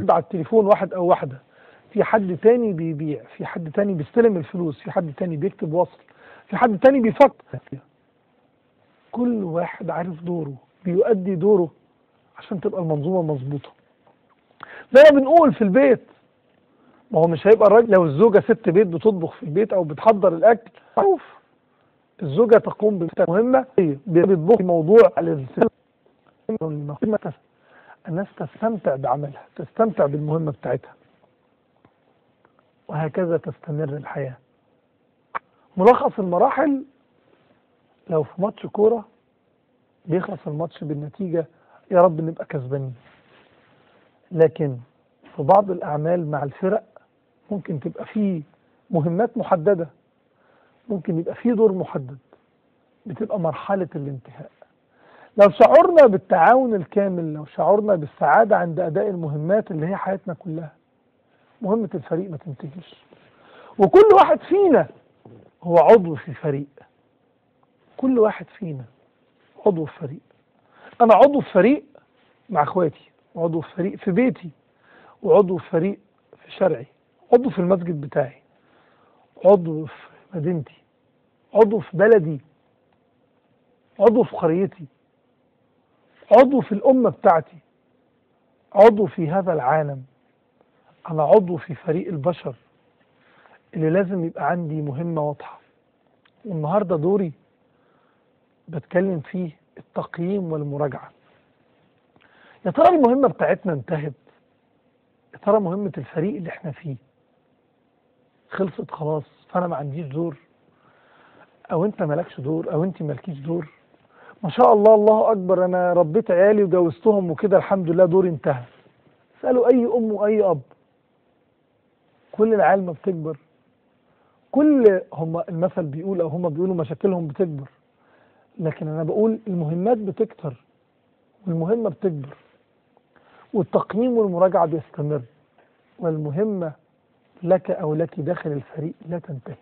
على التليفون واحد او واحده في حد تاني بيبيع في حد تاني بيستلم الفلوس في حد تاني بيكتب وصل في حد تاني بيفكر كل واحد عارف دوره بيؤدي دوره عشان تبقى المنظومه مظبوطه زي ما بنقول في البيت ما هو مش هيبقى الراجل لو الزوجه ست بيت بتطبخ في البيت او بتحضر الاكل معروف الزوجه تقوم بمهمه مهمه بتطبخ موضوع الناس تستمتع بعملها تستمتع بالمهمه بتاعتها وهكذا تستمر الحياه ملخص المراحل لو في ماتش كوره بيخلص الماتش بالنتيجه يا رب نبقى كسبانين لكن في بعض الأعمال مع الفرق ممكن تبقى فيه مهمات محددة ممكن يبقى فيه دور محدد بتبقى مرحلة الانتهاء لو شعرنا بالتعاون الكامل لو شعرنا بالسعادة عند أداء المهمات اللي هي حياتنا كلها مهمة الفريق ما تنتهيش وكل واحد فينا هو عضو في فريق كل واحد فينا عضو في فريق أنا عضو في فريق مع إخواتي وعضو في فريق في بيتي وعضو في فريق في شرعي عضو في المسجد بتاعي عضو في مدينتي عضو في بلدي عضو في قريتي عضو في الأمة بتاعتي عضو في هذا العالم أنا عضو في فريق البشر اللي لازم يبقى عندي مهمة واضحة والنهاردة دوري بتكلم فيه التقييم والمراجعة يا ترى المهمة بتاعتنا انتهت يا ترى مهمة الفريق اللي احنا فيه خلصت خلاص فأنا ما عنديش دور أو أنت مالكش دور أو أنت مالكيش دور ما شاء الله الله أكبر أنا ربيت عيالي وجوزتهم وكده الحمد لله دوري انتهى اسألوا أي أم وأي أب كل العيال ما بتكبر كل هم المثل بيقول أو هم بيقولوا مشاكلهم بتكبر لكن أنا بقول المهمات بتكتر والمهمة بتكبر والتقييم والمراجعة بيستمر والمهمة لك أو لك داخل الفريق لا تنتهي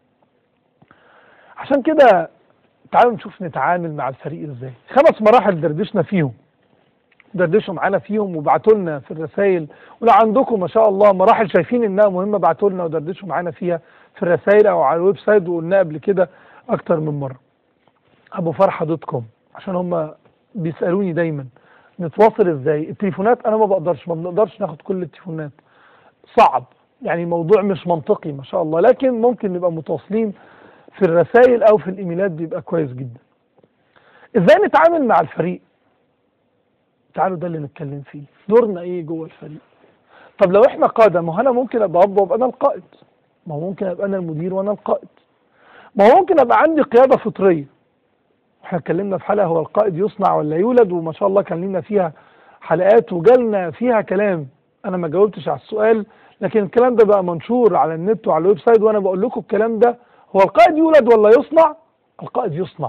عشان كده تعالوا نشوف نتعامل مع الفريق ازاي خمس مراحل دردشنا فيهم دردشوا معانا فيهم وبعتوا لنا في الرسائل ولو عندكم ما شاء الله مراحل شايفين انها مهمه بعتوا لنا ودردشوا معانا فيها في الرسائل او على الويب سايت وقلناها قبل كده اكتر من مره ابو فرحه دوت كوم عشان هم بيسالوني دايما نتواصل ازاي التليفونات انا ما بقدرش ما بنقدرش ناخد كل التليفونات صعب يعني الموضوع مش منطقي ما شاء الله لكن ممكن نبقى متواصلين في الرسائل او في الايميلات بيبقى كويس جدا ازاي نتعامل مع الفريق تعالوا ده اللي نتكلم فيه دورنا ايه جوه الفريق طب لو احنا قاده ما هو انا ممكن ابقى اب وابقى انا القائد ما هو ممكن ابقى انا المدير وانا القائد ما هو ممكن ابقى عندي قياده فطريه احنا اتكلمنا في حلقه هو القائد يصنع ولا يولد وما شاء الله كان لنا فيها حلقات وجالنا فيها كلام انا ما جاوبتش على السؤال لكن الكلام ده بقى منشور على النت وعلى الويب سايت وانا بقول لكم الكلام ده هو القائد يولد ولا يصنع القائد يصنع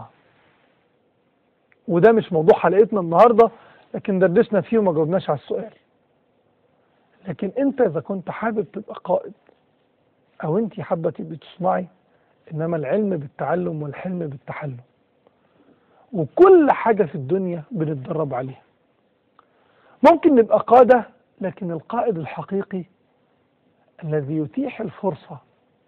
وده مش موضوع حلقتنا النهارده لكن دردشنا فيه وما جاوبناش على السؤال لكن انت اذا كنت حابب تبقى قائد او انت حابه تبقي تصنعي انما العلم بالتعلم والحلم بالتحلم وكل حاجه في الدنيا بنتدرب عليها ممكن نبقى قاده لكن القائد الحقيقي الذي يتيح الفرصه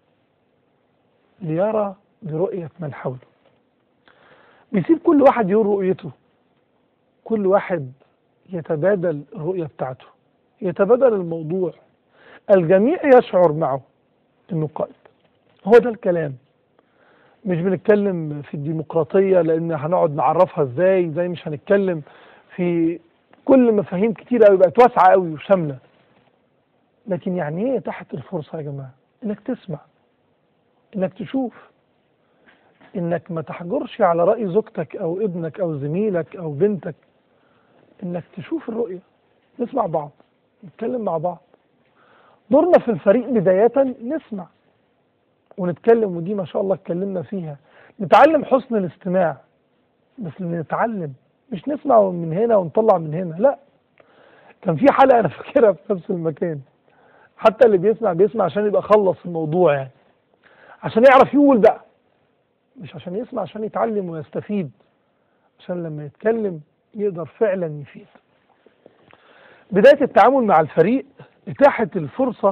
ليرى برؤيه من حوله بيسيب كل واحد يقول رؤيته كل واحد يتبادل الرؤية بتاعته يتبادل الموضوع الجميع يشعر معه انه قائد هو ده الكلام مش بنتكلم في الديمقراطية لان هنقعد نعرفها ازاي زي مش هنتكلم في كل مفاهيم كتيرة قوي بقت واسعة قوي وشاملة لكن يعني ايه تحت الفرصة يا جماعة انك تسمع انك تشوف انك ما تحجرش على رأي زوجتك او ابنك او زميلك او بنتك انك تشوف الرؤية نسمع بعض نتكلم مع بعض دورنا في الفريق بداية نسمع ونتكلم ودي ما شاء الله اتكلمنا فيها نتعلم حسن الاستماع بس نتعلم مش نسمع من هنا ونطلع من هنا لا كان في حلقة أنا فاكرها في نفس المكان حتى اللي بيسمع بيسمع عشان يبقى خلص الموضوع يعني عشان يعرف يقول بقى مش عشان يسمع عشان يتعلم ويستفيد عشان لما يتكلم يقدر فعلا يفيد بداية التعامل مع الفريق إتاحة الفرصة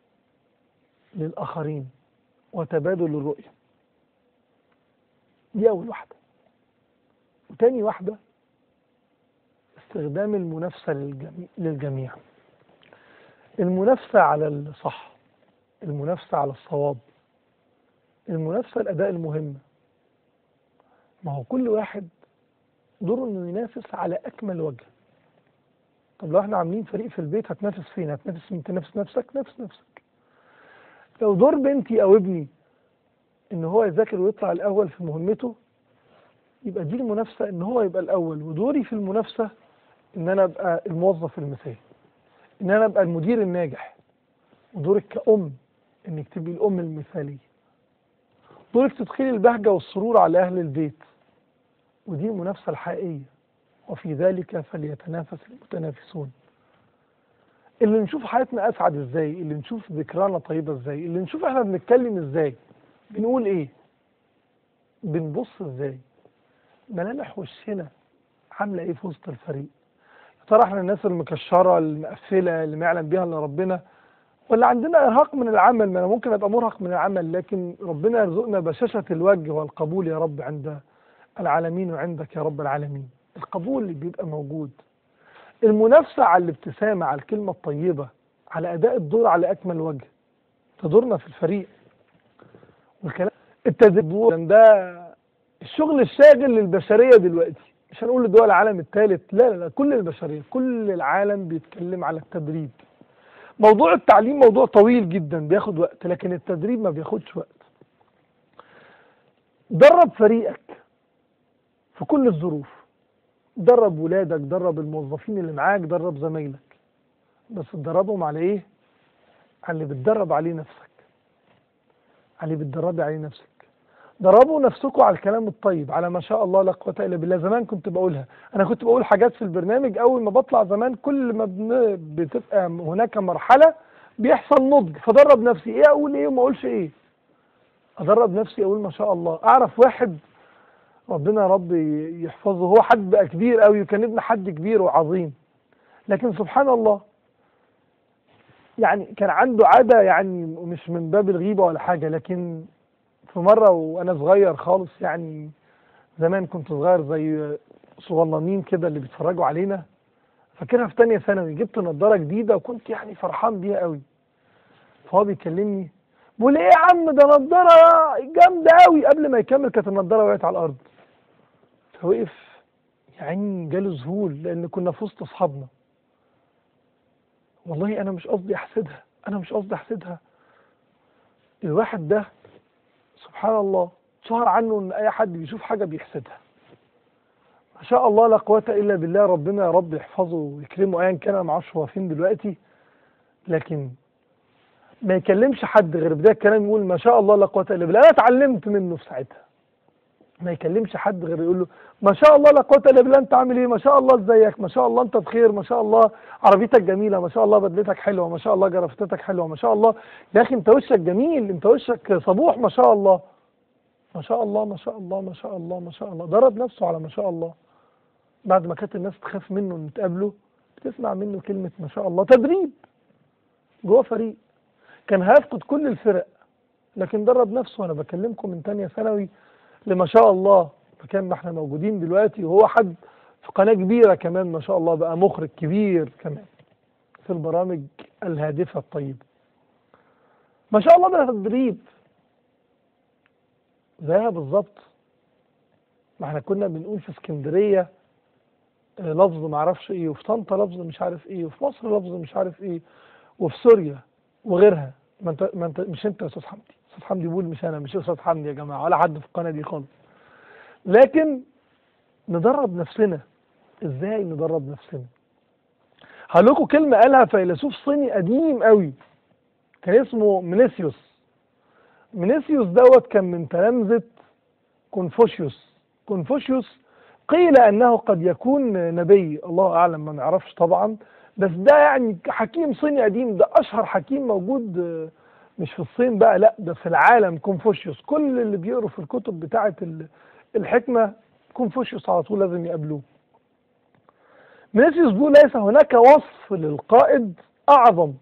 للآخرين وتبادل الرؤية دي أول واحدة وتاني واحدة استخدام المنافسة للجميع, للجميع المنافسة على الصح المنافسة على الصواب المنافسة الأداء المهم ما هو كل واحد دوره انه ينافس على اكمل وجه طب لو احنا عاملين فريق في البيت هتنافس فين هتنافس مين تنافس نفسك نفس نفسك لو دور بنتي او ابني ان هو يذاكر ويطلع الاول في مهمته يبقى دي المنافسه ان هو يبقى الاول ودوري في المنافسه ان انا ابقى الموظف المثالي ان انا ابقى المدير الناجح ودورك كأم انك تبقي الام المثاليه دورك تدخلي البهجه والسرور على اهل البيت ودي المنافسه الحقيقيه وفي ذلك فليتنافس المتنافسون اللي نشوف حياتنا اسعد ازاي اللي نشوف ذكرانا طيبه ازاي اللي نشوف احنا بنتكلم ازاي بنقول ايه بنبص ازاي ملامح وشنا عامله ايه في وسط الفريق يا ترى احنا الناس المكشره المقفله اللي ما يعلم بيها الا ربنا ولا عندنا ارهاق من العمل ما انا ممكن ابقى مرهق من العمل لكن ربنا يرزقنا بشاشه الوجه والقبول يا رب عند العالمين وعندك يا رب العالمين القبول اللي بيبقى موجود المنافسة على الابتسامة على الكلمة الطيبة على أداء الدور على أكمل وجه تدورنا في الفريق والكلام التدريب ده الشغل الشاغل للبشرية دلوقتي مش هنقول لدول العالم الثالث لا لا لا كل البشرية كل العالم بيتكلم على التدريب موضوع التعليم موضوع طويل جدا بياخد وقت لكن التدريب ما بياخدش وقت درب فريقك في كل الظروف درب ولادك درب الموظفين اللي معاك درب زمايلك بس تدربهم على ايه على اللي بتدرب عليه نفسك على اللي بتدربي عليه نفسك دربوا نفسكم على الكلام الطيب على ما شاء الله لا قوه الا بالله زمان كنت بقولها انا كنت بقول حاجات في البرنامج اول ما بطلع زمان كل ما بن- بتبقى هناك مرحله بيحصل نضج فدرب نفسي ايه اقول ايه وما اقولش ايه ادرب نفسي اقول ما شاء الله اعرف واحد ربنا يا رب يحفظه هو حد بقى كبير قوي وكان ابن حد كبير وعظيم لكن سبحان الله يعني كان عنده عادة يعني مش من باب الغيبة ولا حاجة لكن في مرة وأنا صغير خالص يعني زمان كنت صغير زي صغننين كده اللي بيتفرجوا علينا فاكرها في تانية ثانوي جبت نضارة جديدة وكنت يعني فرحان بيها قوي فهو بيكلمني بقول ايه يا عم ده نضارة جامدة قوي قبل ما يكمل كانت النضارة وقعت على الأرض فوقف يعني جاله ذهول لأن كنا في وسط أصحابنا والله أنا مش قصدي أحسدها أنا مش قصدي أحسدها الواحد ده سبحان الله شهر عنه إن أي حد بيشوف حاجة بيحسدها ما شاء الله لا قوة إلا بالله ربنا يا رب يحفظه ويكرمه أيا كان أنا معرفش هو فين دلوقتي لكن ما يكلمش حد غير بداية الكلام يقول ما شاء الله لا قوة إلا بالله أنا اتعلمت منه في ساعتها ما يكلمش حد غير يقول له ما شاء الله لا قوة إلا بالله أنت عامل إيه ما شاء الله إزيك ما شاء الله أنت بخير ما شاء الله عربيتك جميلة ما شاء الله بدلتك حلوة ما شاء الله جرفتك حلوة ما شاء الله يا أخي أنت وشك جميل أنت وشك صبوح ما شاء الله ما شاء الله ما شاء الله ما شاء الله ما شاء الله ضرب نفسه على ما شاء الله بعد ما كانت الناس تخاف منه إن تقابله بتسمع منه كلمة ما شاء الله تدريب جوه فريق كان هيفقد كل الفرق لكن درب نفسه وانا بكلمكم من تانية ثانوي لما شاء الله مكان ما احنا موجودين دلوقتي وهو حد في قناة كبيرة كمان ما شاء الله بقى مخرج كبير كمان في البرامج الهادفة الطيبة ما شاء الله ده تدريب زيها بالظبط ما احنا كنا بنقول في اسكندرية آه، لفظ ما اعرفش ايه وفي طنطا لفظ مش عارف ايه وفي مصر لفظ مش عارف ايه وفي سوريا وغيرها ما انت ما انت مش انت يا استاذ حمدي استاذ حمدي بيقول مش انا مش استاذ حمدي يا جماعه ولا حد في القناه دي خالص لكن ندرب نفسنا ازاي ندرب نفسنا هقول لكم كلمه قالها فيلسوف صيني قديم قوي كان اسمه منيسيوس منيسيوس دوت كان من تلامذه كونفوشيوس كونفوشيوس قيل انه قد يكون نبي الله اعلم ما نعرفش طبعا بس ده يعني حكيم صيني قديم ده اشهر حكيم موجود آه، مش في الصين بقى لا ده في العالم كونفوشيوس كل اللي بيقروا في الكتب بتاعه ال- الحكمه كونفوشيوس على طول لازم يقابلوه منيسيوس بيقول ليس هناك وصف للقائد اعظم